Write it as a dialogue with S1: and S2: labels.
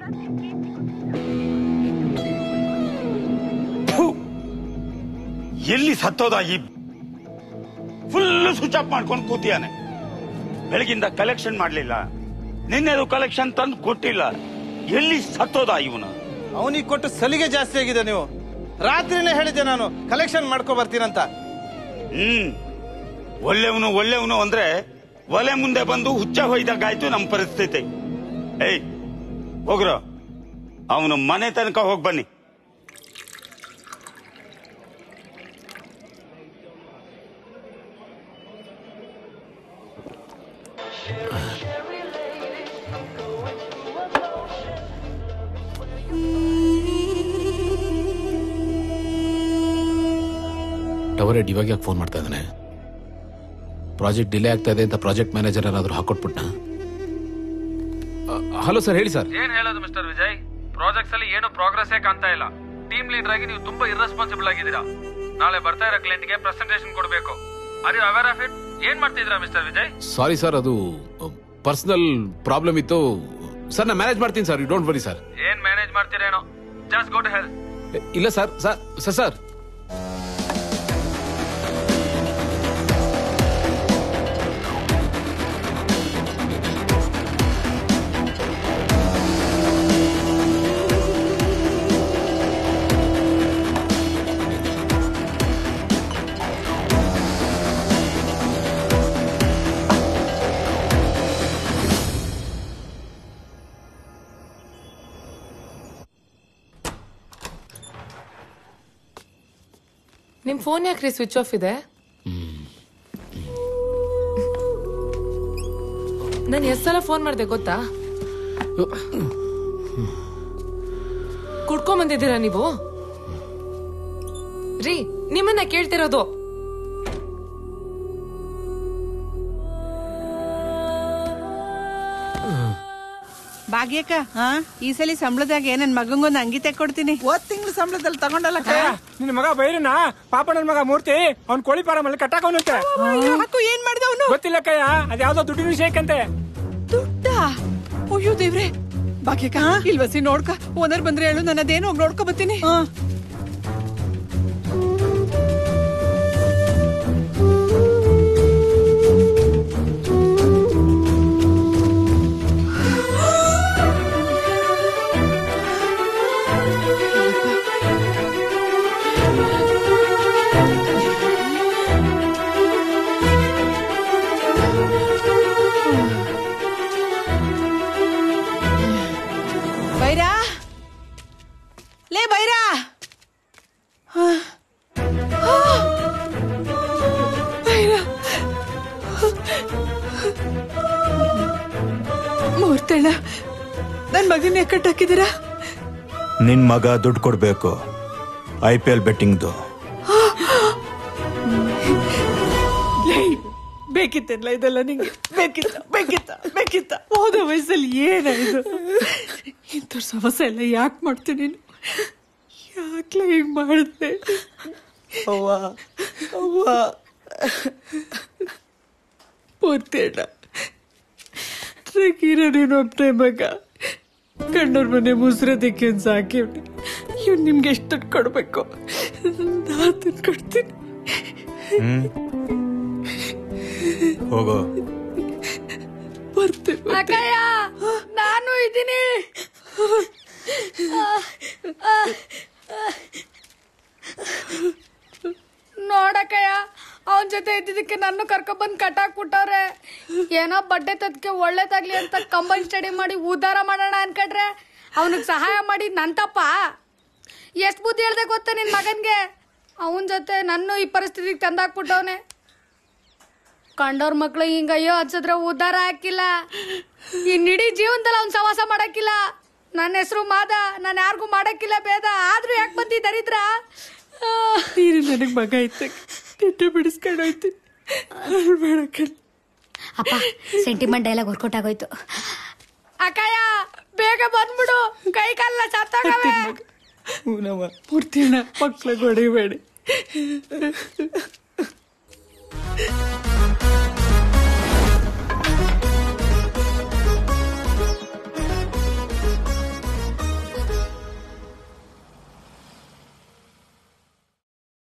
S1: ಥು! ಎಲ್ಲಿ ಸತ್ತೋದ ಈ ಫುಲ್ ಸ್ವಿಚ್ ಆಫ್ ಮಾಡ್ಕೊಂಡು ಕೂತಿಯಾನೆ ಬೆಳಗಿಂದ ಕಲೆಕ್ಷನ್ ಮಾಡ್ಲಿಲ್ಲ ನಿನ್ನೆದು ಕಲೆಕ್ಷನ್ ತಂದು ಕೊಟ್ಟಿಲ್ಲ ಎಲ್ಲಿ ಸತ್ತೋದ ಇವನು
S2: ಅವನಿಗೆ ಕೊಟ್ಟು ಸಲಿಗೆ ಜಾಸ್ತಿ ಆಗಿದೆ ನೀವು ರಾತ್ರಿನೇ ಹೇಳಿದ್ದೆ ನಾನು ಕಲೆಕ್ಷನ್ ಮಾಡ್ಕೊ ಬರ್ತೀನಂತ
S1: ಹ್ಮ್ ಒಳ್ಳೆವನು ಒಳ್ಳೆವನು ಅಂದ್ರೆ ಒಲೆ ಮುಂದೆ ಬಂದು ಹುಚ್ಚ ಹೊಯ್ದಾಗಾಯ್ತು ನಮ್ಮ ಪರಿಸ್ಥಿತಿ ಏಯ್ ಹೋಗ್ರ ಅವನು ಮನೆ ತನಕ ಹೋಗ್ ಬನ್ನಿ
S3: ಟವರ್ ಹೆಡ್ ಇವಾಗ ಯಾಕೆ ಫೋನ್ ಮಾಡ್ತಾ ಇದ್ದಾನೆ ಪ್ರಾಜೆಕ್ಟ್ ಡಿಲೇ ಆಗ್ತಾ ಇದೆ ಅಂತ ಪ್ರಾಜೆಕ್ಟ್ ಮ್ಯಾನೇಜರ್ ಏನಾದರೂ ಹಾಕೊಟ್ಬಿಟ್ನ ಹಲೋ ಸರ್ ಹೇಳಿ ಸರ್
S4: ಏನ್ ಹೇಳೋದು ಮಿಸ್ಟರ್ ವಿಜಯ್ ಪ್ರಾಜೆಕ್ಟ್ಸ್ ಅಲ್ಲಿ ಏನು ಪ್ರೋಗ್ರೆಸ್ ಕಾಣ್ತಾ ಇಲ್ಲ ಟೀಮ್ ಲೀಡರ್ ಆಗಿ ನೀವು ತುಂಬಾ ಇರ್ರೆಸ್ಪಾನ್ಸಿಬಲ್ ಆಗಿದ್ದೀರಾ ನಾಳೆ ಬರ್ತಾ ಇರೋ ಕ್ಲೈಂಟ್ ಗೆ ಪ್ರೆಸೆಂಟೇಷನ್ ಕೊಡಬೇಕು are you aware of it ಏನ್ ಮಾಡ್ತಿದ್ದೀರಾ ಮಿಸ್ಟರ್ ವಿಜಯ್
S3: ಸಾರಿ ಸರ್ ಅದು ಪರ್ಸನಲ್ ಪ್ರಾಬ್ಲಮ್ ಇತ್ತು ಸರ್ ನಾನು ಮ್ಯಾನೇಜ್ ಮಾಡ್ತೀನಿ sir you don't worry sir
S4: ಏನ್ ಮ್ಯಾನೇಜ್ ಮಾಡ್ತೀರೇನೋ ಜಸ್ಟ್ ಗೋ ಟು ಹೆಲ್ತ್
S3: ಇಲ್ಲ ಸರ್ ಸರ್ ಸರ್ ಸರ್
S5: ನಿಮ್ ಫೋನ್ ಯಾಕ್ರಿ ಸ್ವಿಚ್ ಆಫ್ ಇದೆ ನಾನು ಎಷ್ಟ್ ಸಲ ಫೋನ್ ಮಾಡ್ದೆ ಗೊತ್ತಾ ಕುಡ್ಕೊಂಡ್ ಬಂದಿದ್ದೀರಾ ನೀವು ರೀ ನಿಮ್ಮನ್ನ ಕೇಳ್ತಿರೋದು
S6: ಭಾಗ್ಯಕ್ಕ ಈ ಸಲ ಸಂಬಳದಾಗ ನನ್ ಮಗಂಗೊಂದು ಅಂಗಿ ತೆಕ್ಕೊಡ್ತೀನಿ
S7: ಹೋದ್ ತಿಂಗಳು ಸಂಬಳದಲ್ಲಿ ತಗೊಂಡಲ್ಲ
S8: ನಿನ್ನ ಮಗ ಬೈರನ ಪಾಪ ನನ್ ಮಗ ಮೂರ್ತಿ ಅವ್ನ್ ಕೋಳಿ ಫಾರಂ ಅಲ್ಲಿ ಕಟ್ಟಾಕವನಂತೆ
S6: ಯಾಕೋ ಏನ್ ಮಾಡ್ದ ಅವನು
S8: ಗೊತ್ತಿಲ್ಲ ಕಯ್ಯ ಅದ್ ಯಾವ್ದೋ ದುಡ್ಡಿನ ವಿಷಯಕ್ಕಂತೆ
S6: ದುಡ್ಡ ಅಯ್ಯೋ ದೇವ್ರೆ ಭಾಗ್ಯಕ್ಕ ಇಲ್ವಸಿ ನೋಡ್ಕ ಓನರ್ ಬಂದ್ರೆ ಹೇಳು ನಾನು ಅದೇನು ಹೋಗಿ ನೋಡ್ಕೊ ಬರ್ತೀನಿ ಬೈರಾ ಲೇ ಬೈರಾ ಬೈರಾ ಮೂರ್ತಣ್ಣ ನನ್ ಮಗನ ಕಟ್ ಹಾಕಿದ್ದೀರಾ
S9: ನಿನ್ ಮಗ ದುಡ್ಡು ಕೊಡ್ಬೇಕು ಐ ಪಿ ಎಲ್ ಬೆಟ್ಟಿಂಗ್ದು
S6: ಲೇ, ಬೇಕಿತ್ತಲ್ಲ ಇದೆಲ್ಲ ನಿಂಗೆ ಬೇಕಿತ್ತ ಬೇಕಿತ್ತ ಬೇಕಿತ್ತ ಹೋದ ವಯಸ್ಸಲ್ಲಿ ಏನಾಯ್ತು ಇಂಥ ಸಮಸ್ಯೆ ಎಲ್ಲ ಯಾಕೆ ಮಾಡ್ತೀನಿ ನೀನು ಯಾಕ್ಲ ಹಿಂಗ್ ಮಾಡಿದೆ
S7: ಅವ್ವ ಅವ್ವ
S6: ಪೂರ್ತಿ ಅಣ್ಣ ರಕೀರ ನೀನು ಒಬ್ಬನೇ ಮಗ ಕಣ್ಣವ್ರ ಮನೆ ಮುಸ್ರದಕ್ಕೆ ಒಂದು ಸಾಕಿವ್ನಿ ಇವ್ನು ನಿಮ್ಗೆ ಎಷ್ಟು ದುಡ್ಡು ಕೊಡ್ಬೇಕು ನಾ ತಂದು ಕೊಡ್ತೀನಿ
S9: ಹೋಗೋ
S6: ಬರ್ತೆ
S10: ಅಕ್ಕಯ್ಯ ನಾನು ಇದ್ದೀನಿ ನೋಡಕ್ಕಯ್ಯ ಅವನ ಜೊತೆ ಇದ್ದಿದ್ದಕ್ಕೆ ನನ್ನ ಕರ್ಕೊಂಡ್ಬಂದು ಕಟ್ಟಾಕ್ಬಿಟ್ಟವ್ರೆ ಏನೋ ಬಡ್ಡೆ ತದ್ಕೆ ಒಳ್ಳೇದಾಗ್ಲಿ ಅಂತ ಕಂಬೈನ್ ಸ್ಟಡಿ ಮಾಡಿ ಉದ್ಧಾರ ಮಾಡೋಣ ಅನ್ಕಡ್ರೆ ಅವನಿಗೆ ಸಹಾಯ ಮಾಡಿ ನನ್ ತಪ್ಪ ಎಷ್ಟು ಬುದ್ಧಿ ಹೇಳ್ದೆ ಗೊತ್ತಾ ನಿನ್ ಮಗನ್ಗೆ ಅವನ ಜೊತೆ ನನ್ನ ಈ ಪರಿಸ್ಥಿತಿಗೆ ತಂದಾಕ್ಬಿಟ್ಟವನೆ ಕಂಡವ್ರ ಮಕ್ಳು ಹಿಂಗ ಅಯ್ಯೋ ಹಚ್ಚಿದ್ರೆ ಉದ್ಧಾರ ಹಾಕಿಲ್ಲ ಇನ್ನಿಡೀ ಜೀವನದಲ್ಲಿ ಅವ್ನ್ ಸವಾಸ ಮಾಡಕ್ಕಿಲ್ಲ ನನ್ನ ಹೆಸರು ಮಾದ ನಾನು ಯಾರಿಗೂ ಮಾಡಕ್ಕಿಲ್ಲ ಭೇದ ಆದ್ರೂ ಯಾಕೆ ಬಂದಿ ದರಿದ್ರ
S6: ನೀನು ನನಗೆ ಮಗ ಐತೆ ಕೆಟ್ಟ ಬಿಡಿಸ್ಕೊಂಡು ಹೋಯ್ತು ಬೇಡಕ್ಕಲ್ಲ
S10: ಅಪ್ಪ ಸೆಂಟಿಮೆಂಟ್ ಡೈಲಾಗ್ ವರ್ಕೌಟ್ ಆಗೋಯ್ತು ಅಕ್ಕಯ್ಯ ಬೇಗ ಬಂದ್ಬಿಡು ಕೈ ಕಾಲ ಸತ್ತೋಗವೆ
S6: ಹೂನವ್ವ ಪೂರ್ತಿ ಅಣ್ಣ ಮಕ್ಳಿಗೆ ಹೊಡಿಬೇಡಿ